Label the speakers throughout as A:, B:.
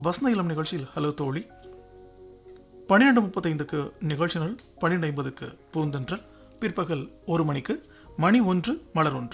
A: வசந்த இளம் நிகழ்ச்சியில் ஹலோ தோழி பன்னிரெண்டு முப்பத்தைந்துக்கு நிகழ்ச்சிகள் பன்னிரெண்டு ஐம்பதுக்கு பூந்தென்றல் பிற்பகல் ஒரு மணிக்கு மணி ஒன்று மலர் ஒன்று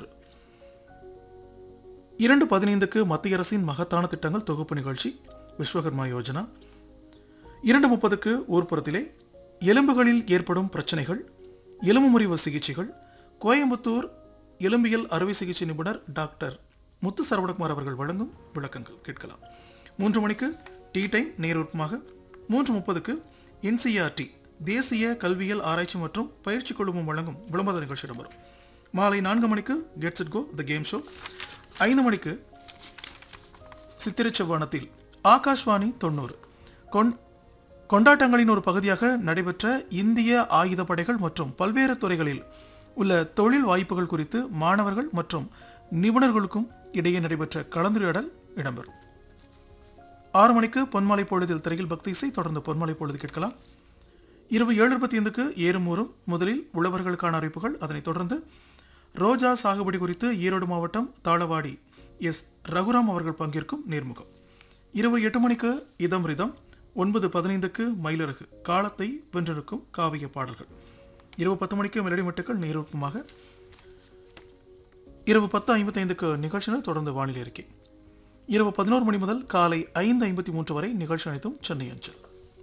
A: இரண்டு பதினைந்துக்கு மத்திய அரசின் மகத்தான திட்டங்கள் தொகுப்பு நிகழ்ச்சி விஸ்வகர்மா யோஜனா இரண்டு முப்பதுக்கு ஊர்ப்புறத்திலே எலும்புகளில் ஏற்படும் பிரச்சனைகள் எலும்பு முறிவு சிகிச்சைகள் கோயம்புத்தூர் எலும்பியல் அறுவை சிகிச்சை நிபுணர் டாக்டர் முத்து சரவணகுமார் அவர்கள் வழங்கும் விளக்கங்கள் கேட்கலாம் மூன்று மணிக்கு டீ டைம் நேரூட்டமாக மூன்று முப்பதுக்கு என்சிஆர்டி தேசிய கல்வியல் ஆராய்ச்சி மற்றும் பயிற்சி குழுமம் வழங்கும் விளம்பர நிகழ்ச்சி இடம்பெறும் மாலை நான்கு மணிக்கு gets it go the game show ஐந்து மணிக்கு சித்திரைச் செவ்வானத்தில் ஆகாஷ்வாணி தொண்ணூறு கொண் கொண்டாட்டங்களின் ஒரு பகுதியாக நடைபெற்ற இந்திய ஆயுதப்படைகள் மற்றும் பல்வேறு துறைகளில் உள்ள தொழில் வாய்ப்புகள் குறித்து மாணவர்கள் மற்றும் நிபுணர்களுக்கும் இடையே நடைபெற்ற கலந்துரையாடல் இடம்பெறும் ஆறு மணிக்கு பொன்மாலை பொழுதில் திரையில் பக்தி இசை தொடர்ந்து பொன்மாலை பொழுது கேட்கலாம் இரவு ஏழு இருபத்தி ஐந்துக்கு ஏறுமூறும் முதலில் உழவர்களுக்கான அறிவிப்புகள் அதனைத் தொடர்ந்து ரோஜா சாகுபடி குறித்து ஈரோடு மாவட்டம் தாளவாடி எஸ் ரகுராம் அவர்கள் பங்கேற்கும் நேர்முகம் இரவு எட்டு மணிக்கு இதம் ரிதம் ஒன்பது பதினைந்துக்கு மயிலிறகு காலத்தை வென்றிருக்கும் காவிய பாடல்கள் இரவு பத்து மணிக்கு மெலடி மட்டுக்கள் நேரூப்பமாக இரவு பத்து ஐம்பத்தைந்துக்கு நிகழ்ச்சிகள் தொடர்ந்து வானிலை அறிக்கை இரவு பதினோரு மணி முதல் காலை ஐந்து ஐம்பத்தி மூன்று வரை நிகழ்ச்சி அனைத்தும் சென்னை அஞ்சல்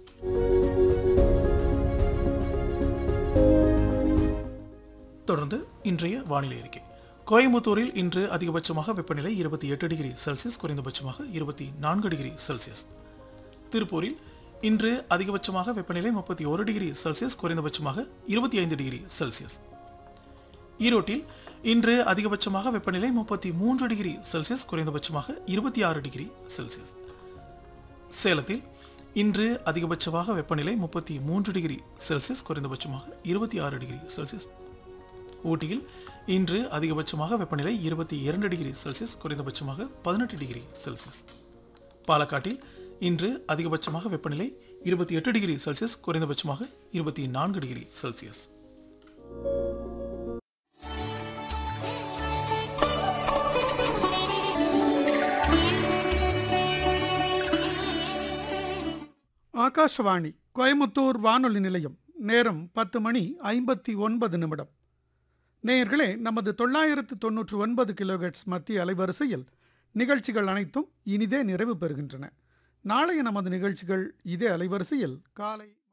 A: தொடர்ந்து இன்றைய வானிலை அறிக்கை கோயம்புத்தூரில் இன்று அதிகபட்சமாக வெப்பநிலை இருபத்தி எட்டு டிகிரி செல்சியஸ் குறைந்தபட்சமாக இருபத்தி நான்கு டிகிரி செல்சியஸ் திருப்பூரில் இன்று அதிகபட்சமாக வெப்பநிலை முப்பத்தி ஒரு டிகிரி செல்சியஸ் குறைந்தபட்சமாக இருபத்தி ஐந்து டிகிரி செல்சியஸ் ஈரோட்டில் இன்று அதிகபட்சமாக வெப்பநிலை முப்பத்தி மூன்று டிகிரி செல்சியஸ் குறைந்தபட்சமாக இருபத்தி ஆறு டிகிரி செல்சியஸ் சேலத்தில் இன்று அதிகபட்சமாக வெப்பநிலை முப்பத்தி மூன்று டிகிரி செல்சியஸ் குறைந்தபட்சமாக இருபத்தி ஆறு டிகிரி செல்சியஸ் ஊட்டியில் இன்று அதிகபட்சமாக வெப்பநிலை இருபத்தி இரண்டு டிகிரி செல்சியஸ் குறைந்தபட்சமாக பதினெட்டு டிகிரி செல்சியஸ் பாலக்காட்டில் இன்று அதிகபட்சமாக வெப்பநிலை இருபத்தி எட்டு டிகிரி செல்சியஸ் குறைந்தபட்சமாக இருபத்தி நான்கு டிகிரி செல்சியஸ்
B: ஆகாஷவாணி கோயமுத்தூர் வானொலி நிலையம் நேரம் பத்து மணி ஐம்பத்தி ஒன்பது நிமிடம் நேயர்களே நமது தொள்ளாயிரத்து தொன்னூற்று ஒன்பது கிலோஹெட்ஸ் மத்திய அலைவரிசையில் நிகழ்ச்சிகள் அனைத்தும் இனிதே நிறைவு பெறுகின்றன நாளைய நமது நிகழ்ச்சிகள் இதே அலைவரிசையில் காலை